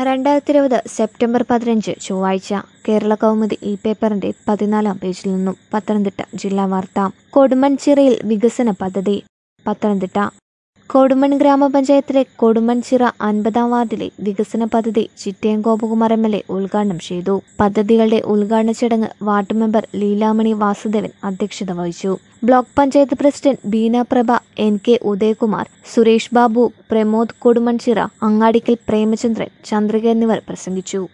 രണ്ടായിരത്തി ഇരുപത് സെപ്റ്റംബർ പതിനഞ്ച് ചൊവ്വാഴ്ച കേരള കൗമുദി ഈ പേപ്പറിന്റെ പതിനാലാം പേജിൽ നിന്നും പത്തനംതിട്ട ജില്ലാ വാർത്ത കൊടുമൺചിറയിൽ വികസന പദ്ധതി പത്തനംതിട്ട കൊടുമൺ ഗ്രാമപഞ്ചായത്തിലെ കൊടുമൺചിറ അൻപതാം വാർഡിലെ വികസന പദ്ധതി Chittayam Gopakumar M L A ഉദ്ഘാടനം ചെയ്തു പദ്ധതികളുടെ ഉദ്ഘാടന ചടങ്ങ് വാർഡ് മെമ്പർ ലീലാമണി വാസുദേവൻ അധ്യക്ഷത വഹിച്ചു block panchayat president Beena Prabha N K Udayakumar Suresh Babu Pramod Kodumonchira Angadickal Premachandran Chandrika എന്നിവർ പ്രസംഗിച്ചു